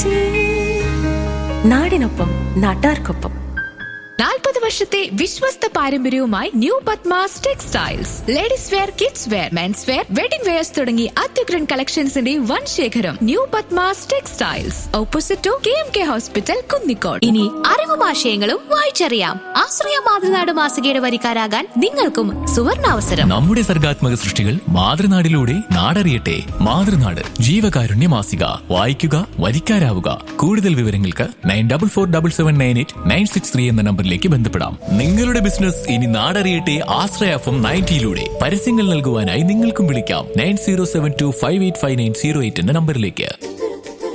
നാടിനൊപ്പം നാട്ടാർക്കൊപ്പം നാൽപ്പത് വർഷത്തെ വിശ്വസ്ത പാരമ്പര്യവുമായി new Padmas textiles ladies wear kids wear mens wear wedding wears തുടങ്ങി അത്യുഗ്രൻ കളക്ഷൻസിന്റെ വൻ ശേഖരം new Padmas textiles opposite to K M K hospital Kunnicode ഇനി അറിവും ആശയങ്ങളും വായിച്ചറിയാം ആശ്രയ മാതൃനാട് മാസികയുടെ വരിക്കാരാകാൻ നിങ്ങൾക്കും സുവർണാവസരം നമ്മുടെ സർഗാത്മക സൃഷ്ടികൾ മാതൃനാടിലൂടെ നാടറിയട്ടെ മാതൃനാട് ജീവകാരുണ്യ മാസിക വായിക്കുക വരിക്കാരാവുക കൂടുതൽ വിവരങ്ങൾക്ക് nine double four double seven nine eight nine six three എന്ന നമ്പറിലേക്ക് ബന്ധപ്പെടാം നിങ്ങളുടെ ബിസിനസ് ഇനി നാടറിയട്ടെ ആശ്രയഫം നയൻറ്റിയിലൂടെ പരസ്യങ്ങൾ നൽകുവാനായി നിങ്ങൾക്കും വിളിക്കാം nine zero seven two five eight five nine zero eight എന്ന നമ്പറിലേക്ക്